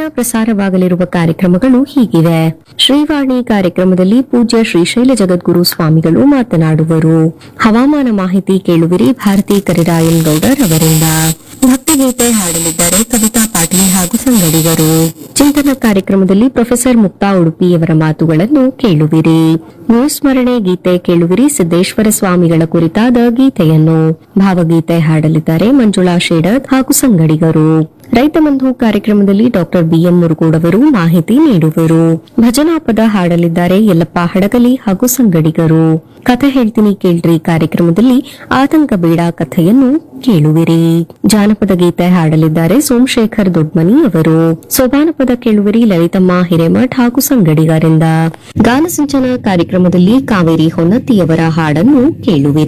ಪ್ರಸಾರವಾಗಲಿರುವ ಕಾರ್ಯಕ್ರಮಗಳು ಹೀಗಿವೆ ಶ್ರೀವಾಣಿ ಕಾರ್ಯಕ್ರಮದಲ್ಲಿ ಪೂಜ್ಯ ಶ್ರೀಶೈಲ ಜಗದ್ಗುರು ಸ್ವಾಮಿಗಳು ಮಾತನಾಡುವರು ಹವಾಮಾನ ಮಾಹಿತಿ ಕೇಳುವಿರಿ ಭಾರತಿ ಕರಿರಾಯನ್ ಗೌಡರ್ ಅವರಿಂದ ಭಕ್ತಿಗೀತೆ ಹಾಡಲಿದ್ದಾರೆ ಕವಿತಾ ಪಾಟೀಲ್ ಹಾಗೂ ಸಂಗಡಿಗರು ಚಿಂತನ ಕಾರ್ಯಕ್ರಮದಲ್ಲಿ ಪ್ರೊಫೆಸರ್ ಮುಕ್ತಾ ಉಡುಪಿಯವರ ಮಾತುಗಳನ್ನು ಕೇಳುವಿರಿ ಗುರುಸ್ಮರಣೆ ಗೀತೆ ಕೇಳುವಿರಿ ಸಿದ್ದೇಶ್ವರ ಸ್ವಾಮಿಗಳ ಕುರಿತಾದ ಗೀತೆಯನ್ನು ಭಾವಗೀತೆ ಹಾಡಲಿದ್ದಾರೆ ಮಂಜುಳಾ ಶೇಡರ್ ಹಾಗೂ ಸಂಗಡಿಗರು ರೈತ ಬಂಧು ಕಾರ್ಯಕ್ರಮದಲ್ಲಿ ಡಾಕ್ಟರ್ ಬಿಎಂ ಮುರುಗೋಡ್ ಅವರು ಮಾಹಿತಿ ನೀಡುವರು ಭಜನಾ ಪದ ಹಾಡಲಿದ್ದಾರೆ ಯಲ್ಲಪ್ಪ ಹಡಗಲಿ ಹಾಗೂ ಸಂಗಡಿಗರು ಕಥೆ ಹೇಳ್ತೀನಿ ಕೇಳ್ರಿ ಕಾರ್ಯಕ್ರಮದಲ್ಲಿ ಆತಂಕ ಬೇಡ ಕಥೆಯನ್ನು ಕೇಳುವಿರಿ ಜಾನಪದ ಗೀತೆ ಹಾಡಲಿದ್ದಾರೆ ಸೋಮಶೇಖರ್ ದೊಡ್ಮನಿ ಅವರು ಸೋಪಾನ ಪದ ಕೇಳುವಿರಿ ಲಲಿತಮ್ಮ ಹಿರೇಮಠ್ ಹಾಗೂ ಸಂಗಡಿಗರಿಂದ ಗಾನಸಿಂಚನ ಕಾರ್ಯಕ್ರಮದಲ್ಲಿ ಕಾವೇರಿ ಹೊನ್ನತ್ತಿಯವರ ಹಾಡನ್ನು ಕೇಳುವಿರಿ